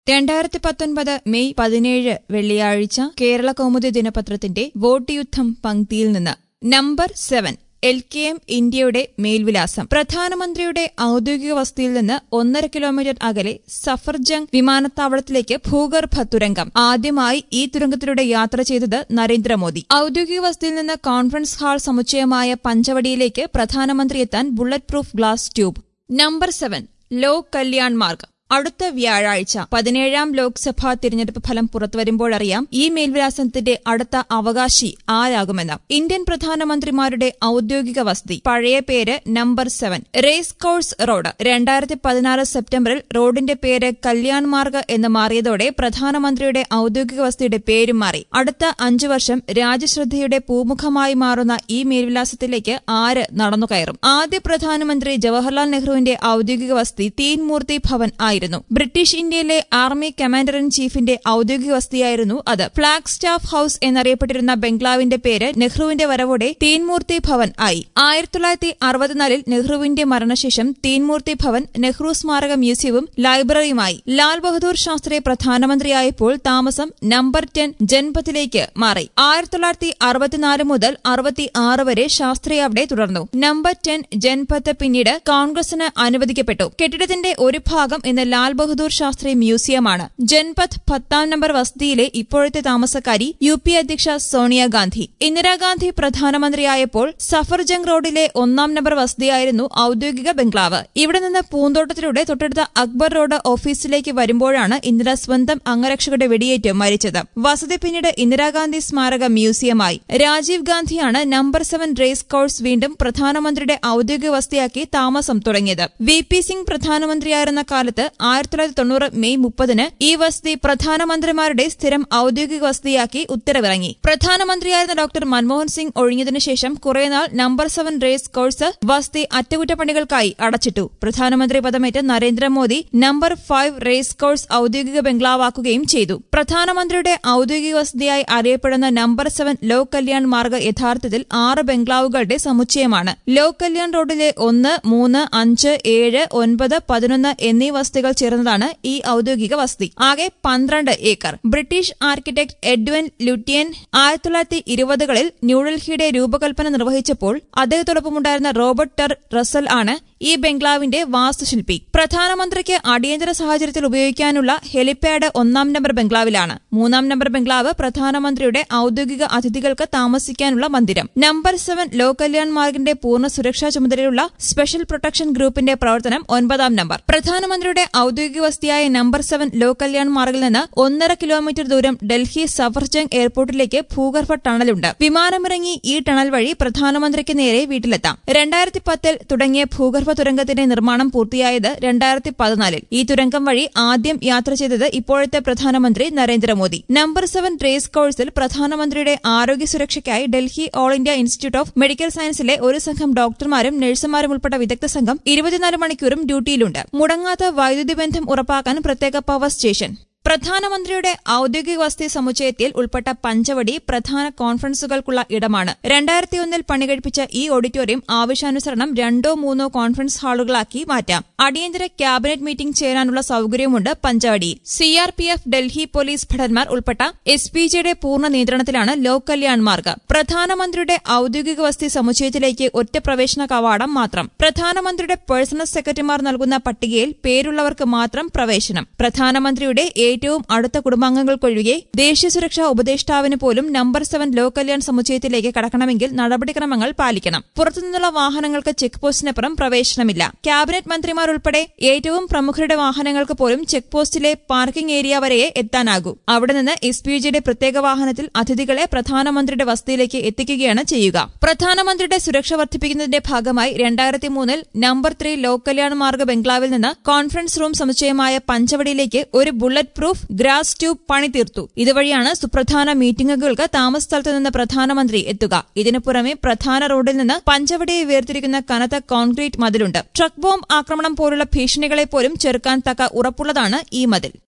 രണ്ടായിരത്തി പത്തൊൻപത് മെയ് പതിനേഴ് വെള്ളിയാഴ്ച കേരള കൗമുദി ദിനപത്രത്തിന്റെ വോട്ട് യുദ്ധം പങ്ക്തിയിൽ നിന്ന് number seven L K M ഇന്ത്യയുടെ മേൽവിലാസം പ്രധാനമന്ത്രിയുടെ ഔദ്യോഗിക വസതിയിൽ നിന്ന് ഒന്നര കിലോമീറ്റർ അകലെ സഫർജംഗ് വിമാനത്താവളത്തിലേക്ക് ഭൂഗർഭ തുരങ്കം ആദ്യമായി ഈ തുരങ്കത്തിലൂടെ യാത്ര ചെയ്തത് നരേന്ദ്രമോദി ഔദ്യോഗിക വസതിയിൽ നിന്ന് കോൺഫറൻസ് ഹാൾ സമുച്ചയമായ പഞ്ചവടിയിലേക്ക് പ്രധാനമന്ത്രി എത്താൻ bullet proof glass tube number seven Lok Kalyan Marg അടുത്ത വ്യാഴാഴ്ച പതിനേഴാം ലോക്സഭാ തിരഞ്ഞെടുപ്പ് ഫലം പുറത്തുവരുമ്പോഴറിയാം ഈ മേൽവിലാസത്തിന്റെ അടുത്ത അവകാശി ആരാകുമെന്ന് ഇന്ത്യൻ പ്രധാനമന്ത്രിമാരുടെ ഔദ്യോഗിക വസതി പഴയ പേര് number seven race course road രണ്ടായിരത്തി പതിനാറ് സെപ്റ്റംബറിൽ റോഡിന്റെ പേര് കല്യാൺ മാർഗ് എന്ന് മാറിയതോടെ പ്രധാനമന്ത്രിയുടെ ഔദ്യോഗിക വസതിയുടെ പേരും മാറി അടുത്ത അഞ്ചു വർഷം രാജ്യശ്രദ്ധയുടെ പൂമുഖമായി മാറുന്ന ഈ മേൽവിലാസത്തിലേക്ക് ആര് നടന്നുകയറും ആദ്യ പ്രധാനമന്ത്രി ജവഹർലാൽ നെഹ്റുവിന്റെ ഔദ്യോഗിക വസതി തീൻമൂർത്തി ഭവൻ ആയിരുന്നു ബ്രിട്ടീഷ് ഇന്ത്യയിലെ ആർമി കമാൻഡർ ഇൻ ചീഫിന്റെ ഔദ്യോഗിക വസതിയായിരുന്നു അത് ഫ്ളാഗ് സ്റ്റാഫ് ഹൌസ് എന്നറിയപ്പെട്ടിരുന്ന ബംഗ്ലാവിന്റെ പേര് നെഹ്റുവിന്റെ വരവോടെ തീൻമൂർത്തി ഭവൻ ആയി ആയിരത്തി തൊള്ളായിരത്തി അറുപത്തിനാലിൽ നെഹ്റുവിന്റെ മരണശേഷം തീൻമൂർത്തി ഭവൻ നെഹ്റു സ്മാരക മ്യൂസിയവും ലൈബ്രറിയുമായി ലാൽ ബഹദൂർ ശാസ്ത്രി പ്രധാനമന്ത്രിയായപ്പോൾ താമസം നമ്പർ ടെൻ ജൻപത്തിലേക്ക് മാറി ആയിരത്തി തൊള്ളായിരത്തി അറുപത്തിനാല് മുതൽ അറുപത്തി ആറ് വരെ ശാസ്ത്രി അവിടെ തുടർന്നു നമ്പർ ടെൻ ജൻപത്ത് പിന്നീട് കോൺഗ്രസിന് അനുവദിക്കപ്പെട്ടു കെട്ടിടത്തിന്റെ ഒരു ഭാഗം ഇന്ന് ലാൽ ബഹദൂർ ശാസ്ത്രി മ്യൂസിയമാണ് ജൻപഥ് പത്താം നമ്പർ വസതിയിലെ ഇപ്പോഴത്തെ താമസക്കാരി യു പി അധ്യക്ഷ സോണിയാഗാന്ധി ഇന്ദിരാഗാന്ധി പ്രധാനമന്ത്രിയായപ്പോൾ സഫർജംഗ് റോഡിലെ ഒന്നാം നമ്പർ വസതിയായിരുന്നു ഔദ്യോഗിക ബംഗ്ലാവ് ഇവിടെ നിന്ന് പൂന്തോട്ടത്തിലൂടെ തൊട്ടടുത്ത അക്ബർ റോഡ് ഓഫീസിലേക്ക് വരുമ്പോഴാണ് ഇന്ദിര സ്വന്തം അംഗരക്ഷകരുടെ വെടിയേറ്റ് മരിച്ചത് വസതി പിന്നീട് ഇന്ദിരാഗാന്ധി സ്മാരക മ്യൂസിയമായി രാജീവ് ഗാന്ധിയാണ് നമ്പർ സെവൻ റേസ് കോഴ്സ് വീണ്ടും പ്രധാനമന്ത്രിയുടെ ഔദ്യോഗിക വസതിയാക്കി താമസം തുടങ്ങിയത് വി പി സിംഗ് പ്രധാനമന്ത്രിയായിരുന്ന കാലത്ത് ആയിരത്തി തൊള്ളായിരത്തി തൊണ്ണൂറ് മെയ് മുപ്പതിന് ഈ വസതി പ്രധാനമന്ത്രിമാരുടെ സ്ഥിരം ഔദ്യോഗിക വസതിയാക്കി ഉത്തരവിറങ്ങി പ്രധാനമന്ത്രിയായിരുന്ന ഡോക്ടർ മൻമോഹൻ സിംഗ് ഒഴിഞ്ഞതിനു ശേഷം കുറേനാൾ നമ്പർ സെവൻ റേസ് കോഴ്സ് വസതി അറ്റകുറ്റപ്പണികൾക്കായി അടച്ചിട്ടു പ്രധാനമന്ത്രി പദമേറ്റ് Narendra Modi number five race course ഔദ്യോഗിക ബംഗ്ലാവാക്കുകയും ചെയ്തു പ്രധാനമന്ത്രിയുടെ ഔദ്യോഗിക വസതിയായി അറിയപ്പെടുന്ന നമ്പർ സെവൻ ലോ കല്യാൺ മാർഗ് യഥാർത്ഥത്തിൽ ആറ് ബംഗ്ലാവുകളുടെ സമുച്ചയമാണ് ലോ കല്യാൺ റോഡിലെ ഒന്ന് മൂന്ന് അഞ്ച് ഏഴ് ഒൻപത് പതിനൊന്ന് എന്നീ വസതികൾ ചേർന്നതാണ് ഈ ഔദ്യോഗിക വസതി ആകെ പന്ത്രണ്ട് acre British architect Edwin Lutyens ആയിരത്തി തൊള്ളായിരത്തി ഇരുപതുകളിൽ ന്യൂഡൽഹിയുടെ രൂപകൽപ്പന നിർവഹിച്ചപ്പോൾ അദ്ദേഹത്തോടൊപ്പമുണ്ടായിരുന്ന റോബർട്ട് ടെർ റസൽ ആണ് ഈ ബംഗ്ലാവിന്റെ വാസ്തുശില്പി പ്രധാനമന്ത്രിക്ക് അടിയന്തര സാഹചര്യത്തിൽ ഉപയോഗിക്കാനുള്ള ഹെലിപാഡ് ഒന്നാം നമ്പർ ബംഗ്ലാവിലാണ് മൂന്നാം നമ്പർ ബംഗ്ലാവ് പ്രധാനമന്ത്രിയുടെ ഔദ്യോഗിക അതിഥികൾക്ക് താമസിക്കാനുള്ള മന്ദിരം നമ്പർ സെവൻ ലോ കല്യാൺ മാർഗിന്റെ പൂർണ്ണ സുരക്ഷാ ചുമതലയുള്ള സ്പെഷ്യൽ പ്രൊട്ടക്ഷൻ ഗ്രൂപ്പിന്റെ പ്രവർത്തനം ഒൻപതാം നമ്പർ പ്രധാനമന്ത്രിയുടെ ഔദ്യോഗിക വസതിയായ നമ്പർ സെവൻ ലോ കല്യാൺ മാർഗിൽ നിന്ന് ഒന്നര കിലോമീറ്റർ ദൂരം ഡൽഹി സഫർജംഗ് എയർപോർട്ടിലേക്ക് ഭൂഗർഭ ടണലുണ്ട് വിമാനമിറങ്ങി ഈ ടണൽ വഴി പ്രധാനമന്ത്രിക്ക് നേരെ വീട്ടിലെത്താം രണ്ടായിരത്തി പത്തിൽ തുടങ്ങിയ ഭൂഗർഭ തുരങ്കത്തിന്റെ നിർമ്മാണം പൂർത്തിയായത് രണ്ടായിരത്തി പതിനാലിൽ ഈ തുരങ്കം വഴി ആദ്യം യാത്ര ചെയ്തത് ഇപ്പോഴത്തെ പ്രധാനമന്ത്രി നരേന്ദ്രമോദി നമ്പർ സെവൻ റേസ് കോഴ്സിൽ പ്രധാനമന്ത്രിയുടെ ആരോഗ്യ സുരക്ഷയ്ക്കായി Delhi all India institute of medical സയൻസിലെ ഒരു സംഘം ഡോക്ടർമാരും നഴ്സുമാരും ഉൾപ്പെട്ട വിദഗ്ധ സംഘം ഇരുപത്തിനാല് മണിക്കൂറും ഡ്യൂട്ടിയിലുണ്ട് മുടങ്ങാത്ത വൈദ്യുതി ബന്ധം ഉറപ്പാക്കാൻ പ്രത്യേക പവർ സ്റ്റേഷൻ പ്രധാനമന്ത്രിയുടെ ഔദ്യോഗിക വസതി സമുച്ചയത്തിൽ ഉൾപ്പെട്ട പഞ്ചവടി പ്രധാന കോൺഫറൻസുകൾക്കുള്ള ഇടമാണ് രണ്ടായിരത്തിയൊന്നിൽ പണികഴിപ്പിച്ച ഈ ഓഡിറ്റോറിയം ആവശ്യാനുസരണം രണ്ടോ മൂന്നോ കോൺഫറൻസ് ഹാളുകളാക്കി മാറ്റാം അടിയന്തര ക്യാബിനറ്റ് മീറ്റിംഗ് ചേരാനുള്ള സൌകര്യമുണ്ട് പഞ്ചവടിയിൽ സിആർപിഎഫ് ഡൽഹി പോലീസ് ഭടന്മാർ ഉൾപ്പെട്ട എസ് പി ജിയുടെ പൂർണ്ണ നിയന്ത്രണത്തിലാണ് ലോക് കല്യാൺ മാർഗ് പ്രധാനമന്ത്രിയുടെ ഔദ്യോഗിക വസതി സമുച്ചയത്തിലേക്ക് ഒറ്റ പ്രവേശന കവാടം മാത്രം പ്രധാനമന്ത്രിയുടെ പേഴ്സണൽ സെക്രട്ടറിമാർ നൽകുന്ന പട്ടികയിൽ പേരുള്ളവർക്ക് മാത്രം പ്രവേശനം പ്രധാനമന്ത്രിയുടെ ഏറ്റവും അടുത്ത കുടുംബാംഗങ്ങൾക്കൊഴികെ ദേശീയ സുരക്ഷാ ഉപദേഷ്ടാവിന് പോലും നമ്പർ സെവൻ ലോ കല്യാൺ സമുച്ചയത്തിലേക്ക് കടക്കണമെങ്കിൽ നടപടിക്രമങ്ങൾ പാലിക്കണം പുറത്തുനിന്നുള്ള വാഹനങ്ങൾക്ക് ചെക്ക് പോസ്റ്റിനപ്പുറം പ്രവേശനമില്ല ക്യാബിനറ്റ് മന്ത്രിമാർ ഉൾപ്പെടെ ഏറ്റവും പ്രമുഖരുടെ വാഹനങ്ങൾക്ക് പോലും ചെക്ക് പോസ്റ്റിലെ പാർക്കിംഗ് ഏരിയ വരെയേ എത്താനാകൂ അവിടെ നിന്ന് എസ് പി ജിയുടെ പ്രത്യേക വാഹനത്തിൽ അതിഥികളെ പ്രധാനമന്ത്രിയുടെ വസതിയിലേക്ക് എത്തിക്കുകയാണ് ചെയ്യുക പ്രധാനമന്ത്രിയുടെ സുരക്ഷ വർദ്ധിപ്പിക്കുന്നതിന്റെ ഭാഗമായി രണ്ടായിരത്തി മൂന്നിൽ നമ്പർ ത്രീ ലോ കല്യാൺ മാർഗ് ബംഗ്ലാവിൽ നിന്ന് കോൺഫറൻസ് റൂം സമുച്ചയമായ പഞ്ചവടിയിലേക്ക് ഒരു ബുള്ളറ്റ് പ്രൂഫ് ഗ്രാസ് ട്യൂബ് പണി തീർത്തു ഇതുവഴിയാണ് സുപ്രധാന മീറ്റിംഗുകൾക്ക് താമസ സ്ഥലത്ത് നിന്ന് പ്രധാനമന്ത്രി എത്തുക ഇതിനു പുറമെ പ്രധാന റോഡിൽ നിന്ന് പഞ്ചവടിയെ വേർതിരിക്കുന്ന കനത്ത കോൺക്രീറ്റ് മതിലുണ്ട് ട്രക്ക് ബോംബ് ആക്രമണം പോലുള്ള ഭീഷണികളെ പോലും ചെറുക്കാൻ തക്ക ഉറപ്പുള്ളതാണ് ഈ മതിൽ